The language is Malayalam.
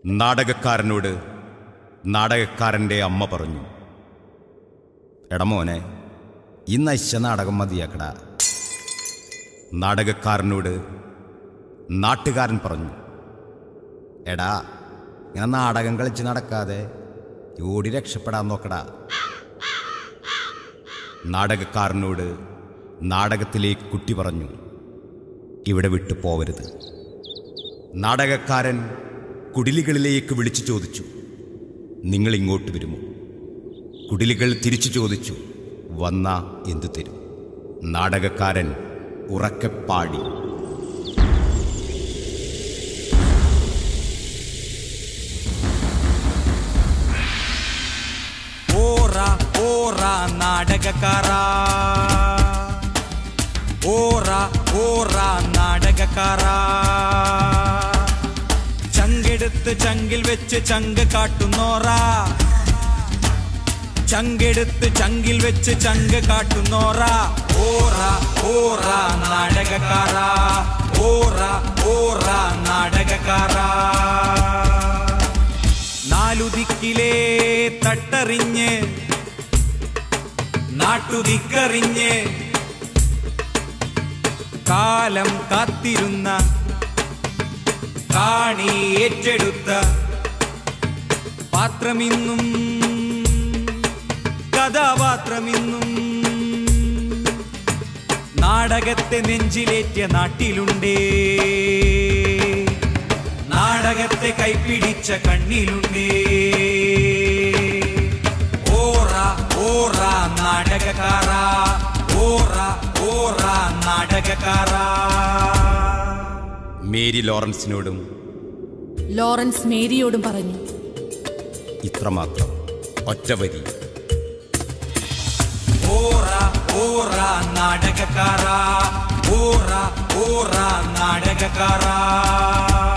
നാടകക്കാരനോട് നാടകക്കാരൻ്റെ അമ്മ പറഞ്ഞു എടമോനെ ഇന്ന് അശ്ശ നാടകം മതിയാക്കട നാടകക്കാരനോട് നാട്ടുകാരൻ പറഞ്ഞു എടാ ഇങ്ങനെ നാടകം കളിച്ച് നടക്കാതെ ഓടി രക്ഷപ്പെടാൻ നോക്കടാ നാടകക്കാരനോട് നാടകത്തിലെ കുട്ടി പറഞ്ഞു ഇവിടെ വിട്ടു പോവരുത് നാടകക്കാരൻ കുടിലുകളിലേക്ക് വിളിച്ചു ചോദിച്ചു നിങ്ങൾ ഇങ്ങോട്ട് വരുമോ കുടിലുകൾ തിരിച്ചു ചോദിച്ചു വന്ന എന്തു തരും നാടകക്കാരൻ ഉറക്കെ പാടി ഓറ ഓറ നാടകക്കാരാ ഓറ ഓറ നാടകക്കാരാ ചങ്കെടുത്ത് ചങ്കിൽ വെച്ച് ചങ്ക് കാട്ടുന്നോറ ചങ്കെടുത്ത് ചങ്കിൽ വെച്ച് ചങ്ക് കാട്ടുന്നോറ ഓറ ഓറ നാടകക്കാരാ ഓറ ഓറ നാടകക്കാരാ നാലുദിക്കിലേ തട്ടറിഞ്ഞ് നാട്ടുദിക്കറിഞ്ഞ് കാലം കാത്തിരുന്ന കാണി ഏറ്റെടുത്ത പാത്രമിന്നും കഥാപാത്രമിന്നും നാടകത്തെ നെഞ്ചിലേറ്റിയ നാട്ടിലുണ്ടേ നാടകത്തെ കൈപ്പിടിച്ച കണ്ണിലുണ്ടേ ഓറ ഓറ നാടകക്കാരാ ഓറ ഓറ നാടകക്കാരാ മേരി ലോറൻസിനോടും ലോറൻസ് മേരിയോടും പറഞ്ഞു ഇത്രമാത്രം ഒറ്റ വരി ഓറ ഓറ നാടകക്കാരാ ഓറ ഓറ നാടകക്കാരാ